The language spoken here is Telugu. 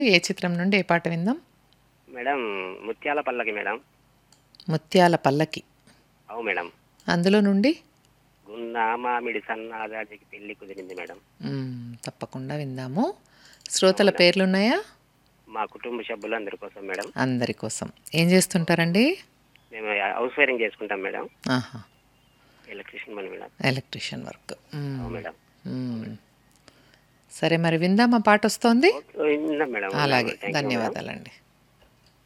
ఏ చిత్రం నుండి ఏ పాట విందాం మేడం ముత్యాల పల్లకి మేడం ముత్యాల పల్లకి అవు మేడం అందులో నుండి గున్నా మామిడి సన్నాజాజికి పెళ్లి కుదిరింది మేడం మ్మ్, తప్పకుండా విందాము శ్రోతల పేర్లున్నాయా మా కుటుంబ సభ్యులందరి కోసం మేడం అందరి కోసం ఏం చేస్తుంటారండి మేము హౌస్ వైరింగ్ చేసుకుంటాం మేడం ఆహా ఎలక్ట్రీషియన్ పని మేడం ఎలక్ట్రీషియన్ వర్క్ మ్మ్, అవు మేడం మ్మ్. సరే మరి విందామా పాట వస్తోంది ఓకే, విన్నాం మేడం అలాగే థ్యాంక్ యూ మేడం. ధన్యవాదాలండి